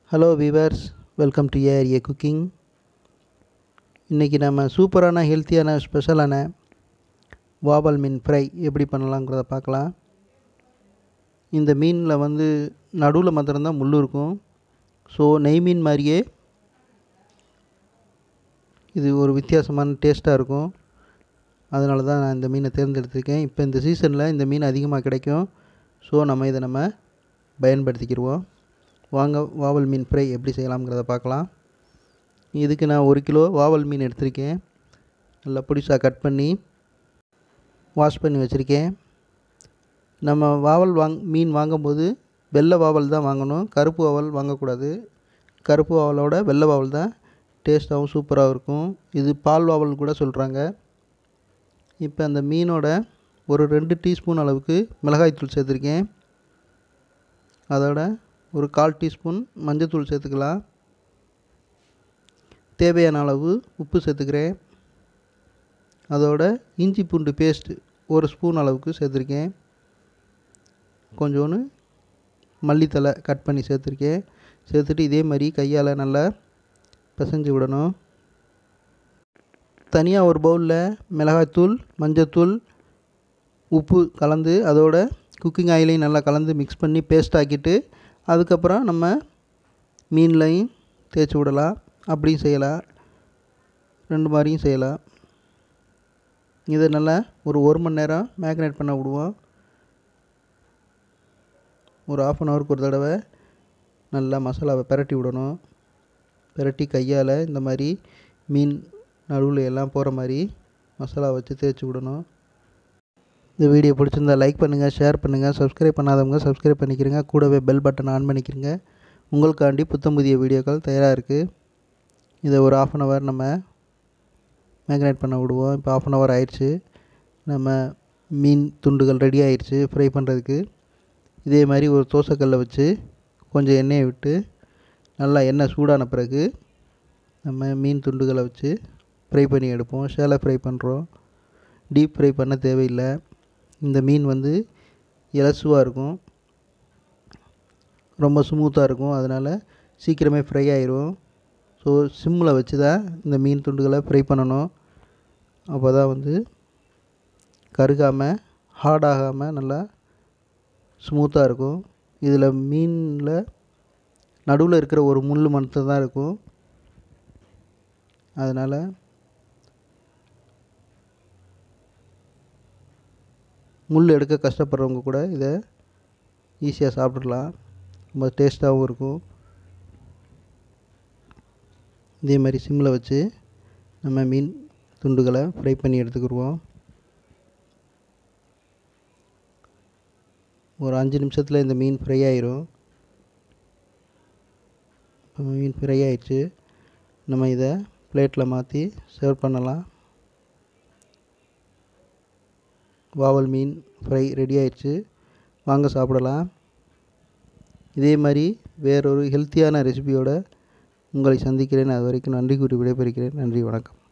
hello viewers welcome to ARA cooking இன்றைக்கி நம்ம சூப்பரான ஹெல்த்தியான ஸ்பெஷலான வாவல் மீன் ஃப்ரை எப்படி பண்ணலாங்கிறத பார்க்கலாம் இந்த மீனில் வந்து நடுவில் மாத்திரம்தான் முள் இருக்கும் ஸோ நெய் மீன் மாதிரியே இது ஒரு வித்தியாசமான டேஸ்ட்டாக இருக்கும் அதனால தான் நான் இந்த மீனை தேர்ந்தெடுத்திருக்கேன் இப்போ இந்த சீசனில் இந்த மீன் அதிகமாக கிடைக்கும் ஸோ நம்ம இதை நம்ம பயன்படுத்திக்கிடுவோம் வாங்க வாவல் மீன் ஃப்ரை எப்படி செய்யலாம்ங்கிறத பார்க்கலாம் இதுக்கு நான் ஒரு கிலோ வாவல் மீன் எடுத்திருக்கேன் நல்லா பொடிசாக கட் பண்ணி வாஷ் பண்ணி வச்சுருக்கேன் நம்ம வாவல் வாங் மீன் வாங்கும்போது வெள்ளை வாவல் தான் வாங்கணும் கருப்பு வாவல் வாங்கக்கூடாது கருப்பு வாவலோட வெள்ளை வாவல் தான் டேஸ்ட்டாகவும் சூப்பராகவும் இருக்கும் இது பால் வாவல் கூட சொல்கிறாங்க இப்போ அந்த மீனோட ஒரு ரெண்டு டீஸ்பூன் அளவுக்கு மிளகாய்த்தூள் சேர்த்துருக்கேன் அதோட ஒரு கால் டீஸ்பூன் மஞ்சள்தூள் சேர்த்துக்கலாம் தேவையான அளவு உப்பு சேர்த்துக்கிறேன் அதோட இஞ்சி பூண்டு பேஸ்ட்டு ஒரு ஸ்பூன் அளவுக்கு சேர்த்துருக்கேன் கொஞ்சோன்னு மல்லித்தலை கட் பண்ணி சேர்த்துருக்கேன் சேர்த்துட்டு இதே மாதிரி கையால் நல்லா பிசைஞ்சு விடணும் தனியாக ஒரு பவுலில் மிளகாய்த்தூள் மஞ்சத்தூள் உப்பு கலந்து அதோட குக்கிங் ஆயிலையும் நல்லா கலந்து மிக்ஸ் பண்ணி பேஸ்ட் ஆக்கிட்டு அதுக்கப்புறம் நம்ம மீன்லையும் தேய்ச்சி விடலாம் அப்படியும் செய்யலாம் ரெண்டு மாதிரியும் செய்யலாம் இதை நல்லா ஒரு ஒரு மணி நேரம் மேக்னேட் பண்ண விடுவோம் ஒரு ஆஃப் அன் ஹவருக்கு ஒரு தடவை நல்லா மசாலாவை பிரட்டி விடணும் பிரட்டி கையால் இந்த மாதிரி மீன் நடுவில் எல்லாம் போகிற மாதிரி மசாலா வச்சு தேய்ச்சி விடணும் இந்த வீடியோ பிடிச்சிருந்தா லைக் பண்ணுங்கள் ஷேர் பண்ணுங்கள் சப்ஸ்கிரைப் பண்ணாதவங்க சப்ஸ்கிரைப் பண்ணிக்கிறங்க கூடவே பெல் பட்டன் ஆன் பண்ணிக்கிறங்க உங்களுக்காண்டி புத்தம் புதிய வீடியோக்கள் தயாராக இருக்குது இதை ஒரு ஆஃப் அன் ஹவர் நம்ம மேக்னேட் பண்ண விடுவோம் இப்போ ஆஃப் அன் ஹவர் ஆயிடுச்சு நம்ம மீன் துண்டுகள் ரெடி ஆயிடுச்சு ஃப்ரை பண்ணுறதுக்கு இதே மாதிரி ஒரு தோசைக்கல்லை வச்சு கொஞ்சம் எண்ணெயை விட்டு நல்லா எண்ணெய் சூடான பிறகு நம்ம மீன் துண்டுகளை வச்சு ஃப்ரை பண்ணி எடுப்போம் ஷேலை ஃப்ரை பண்ணுறோம் டீப் ஃப்ரை பண்ண தேவையில்லை இந்த மீன் வந்து இலசுவாக இருக்கும் ரொம்ப ஸ்மூத்தாக இருக்கும் அதனால் சீக்கிரமே ஃப்ரை ஆயிரும் ஸோ சிம்மில் வச்சு தான் இந்த மீன் துண்டுகளை ஃப்ரை பண்ணணும் அப்போ தான் வந்து கருகாமல் ஹார்டாகாமல் நல்லா ஸ்மூத்தாக இருக்கும் இதில் மீனில் நடுவில் இருக்கிற ஒரு முள் மட்டும் தான் இருக்கும் அதனால் முள் எடுக்க கஷ்டப்படுறவங்க கூட இதை ஈஸியாக சாப்பிட்றலாம் ரொம்ப டேஸ்ட்டாகவும் இருக்கும் இதே மாதிரி சிம்மில் வச்சு நம்ம மீன் துண்டுகளை ஃப்ரை பண்ணி எடுத்துக்கிடுவோம் ஒரு அஞ்சு நிமிஷத்தில் இந்த மீன் ஃப்ரை ஆயிரும் மீன் ஃப்ரை ஆயிடுச்சு நம்ம இதை பிளேட்டில் மாற்றி சர்வ் பண்ணலாம் வாவல் மீன் ஃப்ரை ரெடி ஆயிடுச்சு வாங்க சாப்பிடலாம் இதே மாதிரி வேறொரு ஹெல்த்தியான ரெசிபியோடு உங்களை சந்திக்கிறேன் அது வரைக்கும் நன்றி கூறி விடைபெறுகிறேன் நன்றி வணக்கம்